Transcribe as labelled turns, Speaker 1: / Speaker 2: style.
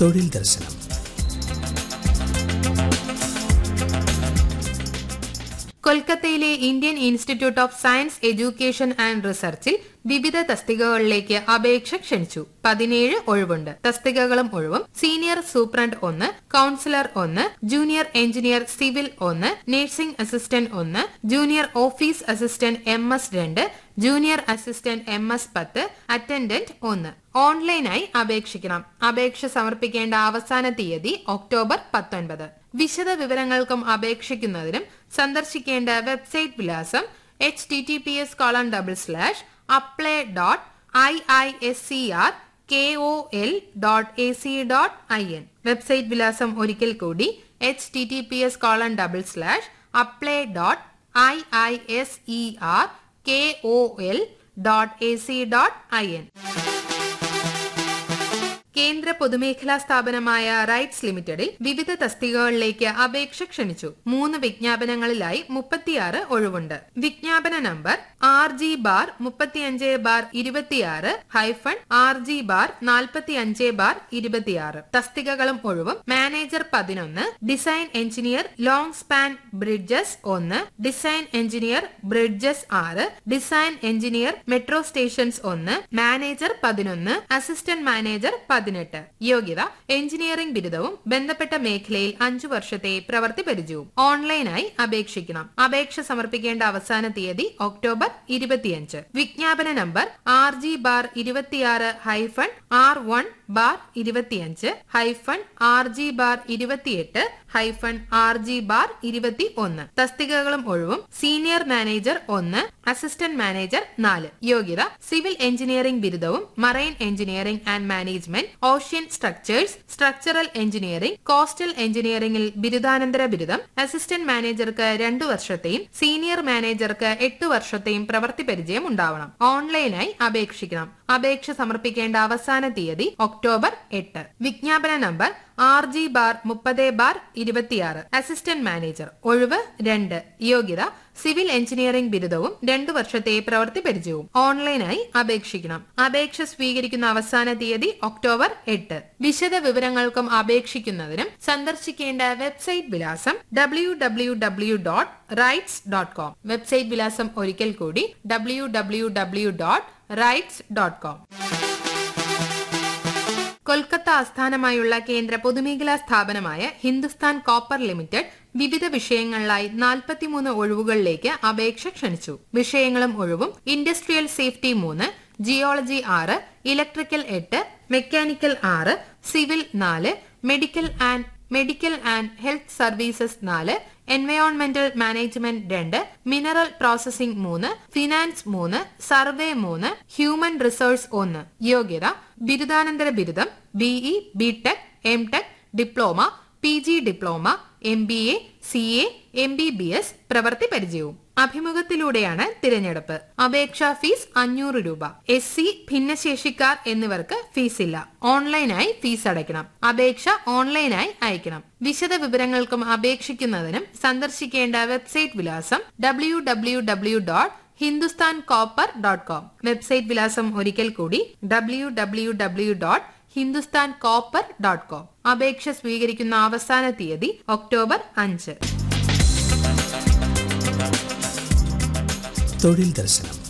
Speaker 1: തൊഴിൽ ദർശനം
Speaker 2: കൊൽക്കത്തയിലെ Indian Institute of Science Education and റിസർച്ചിൽ വിവിധ തസ്തികകളിലേക്ക് അപേക്ഷ ക്ഷണിച്ചു പതിനേഴ് ഒഴിവുണ്ട് തസ്തികകളും ഒഴിവും സീനിയർ സൂപ്രണ്ട് ഒന്ന് കൌൺസിലർ ഒന്ന് ജൂനിയർ എഞ്ചിനീയർ സിവിൽ ഒന്ന് നഴ്സിംഗ് അസിസ്റ്റന്റ് ഒന്ന് junior office assistant M S രണ്ട് ജൂനിയർ അസിസ്റ്റന്റ് എം എസ് പത്ത് അറ്റൻഡന്റ് ഒന്ന് ഓൺലൈനായി അപേക്ഷിക്കണം അപേക്ഷ സമർപ്പിക്കേണ്ട അവസാന തീയതി ഒക്ടോബർ പത്തൊൻപത് വിശദ വിവരങ്ങൾക്കും അപേക്ഷിക്കുന്നതിനും സന്ദർശിക്കേണ്ട വെബ്സൈറ്റ് വിലാസം H T T P S colon double slash apply dot I I S C R K O L dot A C dot I N website വിലാസം ഒരിക്കൽ കൂടി H T T P S colon double slash apply dot I I S E R K O L dot A C dot I N കേന്ദ്ര പൊതുമേഖലാ സ്ഥാപനമായ rights ലിമിറ്റഡിൽ വിവിധ തസ്തികകളിലേക്ക് അപേക്ഷ ക്ഷണിച്ചു മൂന്ന് വിജ്ഞാപനങ്ങളിലായി മുപ്പത്തിയാറ് ഒഴിവുണ്ട് വിജ്ഞാപന നമ്പർ ആർ ജി ബാർ മുപ്പത്തിയഞ്ച് ബാർ ഇരുപത്തിയാറ് ഹൈഫൺ ആർ ജി ബാർ നാൽപ്പത്തിയഞ്ച് ബാർ ഇരുപത്തിയാറ് തസ്തികകളും ഒഴിവും മാനേജർ പതിനൊന്ന് design engineer long span bridges ഒന്ന് ഡിസൈൻ എഞ്ചിനീയർ ബ്രിഡ്ജസ് ആറ് ഡിസൈൻ എഞ്ചിനീയർ മെട്രോ സ്റ്റേഷൻസ് ഒന്ന് മാനേജർ പതിനൊന്ന് അസിസ്റ്റന്റ് മാനേജർ പതിനെട്ട് യോഗ്യത എഞ്ചിനീയറിംഗ് ബിരുദവും ബന്ധപ്പെട്ട മേഖലയിൽ അഞ്ചു വർഷത്തെ പ്രവൃത്തി പരിചയവും ഓൺലൈനായി അപേക്ഷിക്കണം അപേക്ഷ സമർപ്പിക്കേണ്ട അവസാന തീയതി ഒക്ടോബർ ഇരുപത്തിയഞ്ച് വിജ്ഞാപന നമ്പർ ആർ ജി ബാർ ഇരുപത്തിയാറ് ഹൈഫൺ ആർ വൺ ബാർ ഇരുപത്തിയഞ്ച് ഹൈഫൺ ആർ ജി ബാർ ഇരുപത്തിയെട്ട് ഹൈഫൺ ആർ ജി ബാർ ഇരുപത്തി ഒന്ന് തസ്തികകളും ഒഴിവും സീനിയർ മാനേജർ ഒന്ന് അസിസ്റ്റന്റ് മാനേജർ നാല് യോഗ്യത സിവിൽ എഞ്ചിനീയറിംഗ് ബിരുദവും marine engineering and management ocean structures structural engineering coastal എഞ്ചിനീയറിംഗിൽ ബിരുദാനന്തര ബിരുദം അസിസ്റ്റന്റ് മാനേജർക്ക് രണ്ടു വർഷത്തെയും സീനിയർ മാനേജർക്ക് എട്ട് വർഷത്തെയും പ്രവൃത്തി പരിചയം ഉണ്ടാവണം ഓൺലൈനായി അപേക്ഷിക്കണം അപേക്ഷ സമർപ്പിക്കേണ്ട അവസാന തീയതി ഒക്ടോബർ എട്ട് വിജ്ഞാപന നമ്പർ ആർ ജി ബാർ മുപ്പത് ബാർ ഇരുപത്തിയാറ് അസിസ്റ്റന്റ് മാനേജർ ഒഴിവ് രണ്ട് യോഗ്യത സിവിൽ എഞ്ചിനീയറിംഗ് ബിരുദവും രണ്ടു വർഷത്തെ പ്രവൃത്തി പരിചയവും ഓൺലൈനായി അപേക്ഷിക്കണം അപേക്ഷ സ്വീകരിക്കുന്ന അവസാന തീയതി ഒക്ടോബർ എട്ട് വിശദ വിവരങ്ങൾക്കും അപേക്ഷിക്കുന്നതിനും സന്ദർശിക്കേണ്ട വെബ്സൈറ്റ് വിലാസം W W W dot RITES dot com website വിലാസം ഒരിക്കൽ കൂടി W W W dot RITES dot com Kolkata ആസ്ഥാനമായുള്ള കേന്ദ്ര പൊതുമേഖലാ സ്ഥാപനമായ ഹിന്ദുസ്ഥാൻ കോപ്പർ ലിമിറ്റഡ് വിവിധ വിഷയങ്ങളിലായി നാൽപ്പത്തിമൂന്ന് ഒഴിവുകളിലേക്ക് അപേക്ഷ ക്ഷണിച്ചു വിഷയങ്ങളും ഒഴിവും ഇൻഡസ്ട്രിയൽ സേഫ്റ്റി മൂന്ന് ജിയോളജി ആറ് ഇലക്ട്രിക്കൽ എട്ട് മെക്കാനിക്കൽ ആറ് സിവിൽ നാല് medical and medical and health services നാല് എൻവയോൺമെന്റൽ മാനേജ്മെന്റ് രണ്ട് മിനറൽ പ്രോസസിംഗ് മൂന്ന് ഫിനാൻസ് മൂന്ന് സർവേ മൂന്ന് ഹ്യൂമൻ റിസോഴ്സ് ഒന്ന് യോഗ്യത ബിരുദാനന്തര ബിരുദം BE BTech M tech diploma P G diploma M B A C A M B B S പ്രവൃത്തി പരിചയവും അഭിമുഖത്തിലൂടെയാണ് തിരഞ്ഞെടുപ്പ് അപേക്ഷാ ഫീസ് അഞ്ഞൂറ് രൂപ എസ് സി ഭിന്നശേഷിക്കാർ എന്നിവർക്ക് ഫീസ് ഇല്ല ഓൺലൈനായി ഫീസ് അടയ്ക്കണം അപേക്ഷ ഓൺലൈനായി അയക്കണം വിശദ വിവരങ്ങൾക്കും അപേക്ഷിക്കുന്നതിനും സന്ദർശിക്കേണ്ട വെബ്സൈറ്റ് വിലാസം W W W dot Hindustan copper dot com website വിലാസം ഒരിക്കൽ കൂടി W W W dot Hindustan copper dot com അപേക്ഷ സ്വീകരിക്കുന്ന അവസാന തീയതി ഒക്ടോബർ അഞ്ച്
Speaker 1: തൊഴിൽ ദർശനം